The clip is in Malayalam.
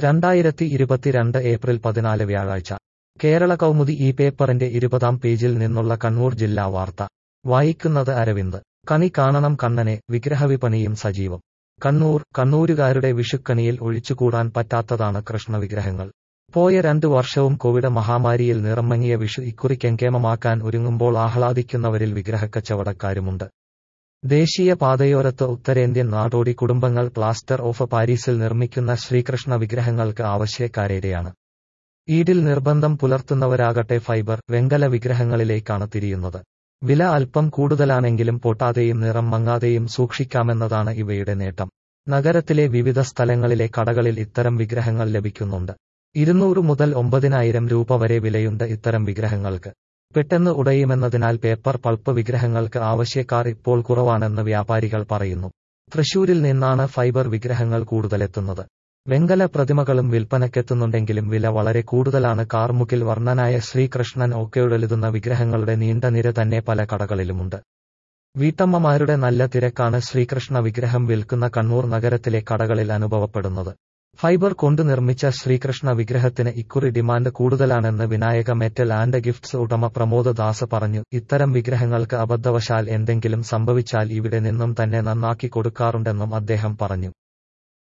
രണ്ടായിരത്തി ഇരുപത്തിരണ്ട് ഏപ്രിൽ പതിനാല് വ്യാഴാഴ്ച കേരള കൗമുദി ഈ പേപ്പറിന്റെ ഇരുപതാം പേജിൽ നിന്നുള്ള കണ്ണൂർ ജില്ലാ വാർത്ത വായിക്കുന്നത് അരവിന്ദ് കണി കാണണം കണ്ണനെ വിഗ്രഹവിപണിയും സജീവം കണ്ണൂർ കണ്ണൂരുകാരുടെ വിഷുക്കണിയിൽ ഒഴിച്ചുകൂടാൻ പറ്റാത്തതാണ് കൃഷ്ണവിഗ്രഹങ്ങൾ പോയ രണ്ടു വർഷവും കോവിഡ് മഹാമാരിയിൽ നിറമങ്ങിയ വിഷു ഇക്കുറി കെങ്കേമമാക്കാൻ ഒരുങ്ങുമ്പോൾ ആഹ്ലാദിക്കുന്നവരിൽ വിഗ്രഹക്കച്ചവടക്കാരുമുണ്ട് ദേശീയ പാതയോരത്ത് ഉത്തരേന്ത്യൻ നാടോടി കുടുംബങ്ങൾ പ്ലാസ്റ്റർ ഓഫ് പാരീസിൽ നിർമ്മിക്കുന്ന ശ്രീകൃഷ്ണ വിഗ്രഹങ്ങൾക്ക് ആവശ്യക്കാരേറെയാണ് ഈടിൽ നിർബന്ധം പുലർത്തുന്നവരാകട്ടെ ഫൈബർ വെങ്കല വിഗ്രഹങ്ങളിലേക്കാണ് തിരിയുന്നത് വില അല്പം കൂടുതലാണെങ്കിലും പൊട്ടാതെയും നിറം മങ്ങാതെയും സൂക്ഷിക്കാമെന്നതാണ് ഇവയുടെ നേട്ടം നഗരത്തിലെ വിവിധ സ്ഥലങ്ങളിലെ കടകളിൽ ഇത്തരം വിഗ്രഹങ്ങൾ ലഭിക്കുന്നുണ്ട് ഇരുന്നൂറ് മുതൽ ഒമ്പതിനായിരം രൂപ വരെ വിലയുണ്ട് ഇത്തരം വിഗ്രഹങ്ങൾക്ക് പെട്ടെന്ന് ഉടയുമെന്നതിനാൽ പേപ്പർ പൾപ്പ് വിഗ്രഹങ്ങൾക്ക് ആവശ്യക്കാർ ഇപ്പോൾ കുറവാണെന്ന് വ്യാപാരികൾ പറയുന്നു തൃശൂരിൽ നിന്നാണ് ഫൈബർ വിഗ്രഹങ്ങൾ കൂടുതലെത്തുന്നത് വെങ്കല പ്രതിമകളും വിൽപ്പനക്കെത്തുന്നുണ്ടെങ്കിലും വില വളരെ കൂടുതലാണ് കാർമുകിൽ വർണ്ണനായ ശ്രീകൃഷ്ണൻ ഒക്കെയുടെഴുതുന്ന വിഗ്രഹങ്ങളുടെ നീണ്ട നിര തന്നെ പല കടകളിലുമുണ്ട് വീട്ടമ്മമാരുടെ നല്ല തിരക്കാണ് ശ്രീകൃഷ്ണ വിഗ്രഹം വിൽക്കുന്ന കണ്ണൂർ നഗരത്തിലെ കടകളിൽ അനുഭവപ്പെടുന്നത് ഫൈബർ കൊണ്ട് നിർമ്മിച്ച ശ്രീകൃഷ്ണ വിഗ്രഹത്തിന് ഇക്കുറി ഡിമാൻഡ് കൂടുതലാണെന്ന് വിനായക മെറ്റൽ ആൻഡ് ഗിഫ്റ്റ്സ് ഉടമ പ്രമോദ് ദാസ് പറഞ്ഞു ഇത്തരം വിഗ്രഹങ്ങൾക്ക് അബദ്ധവശാൽ എന്തെങ്കിലും സംഭവിച്ചാൽ ഇവിടെ നിന്നും തന്നെ നന്നാക്കി കൊടുക്കാറുണ്ടെന്നും അദ്ദേഹം പറഞ്ഞു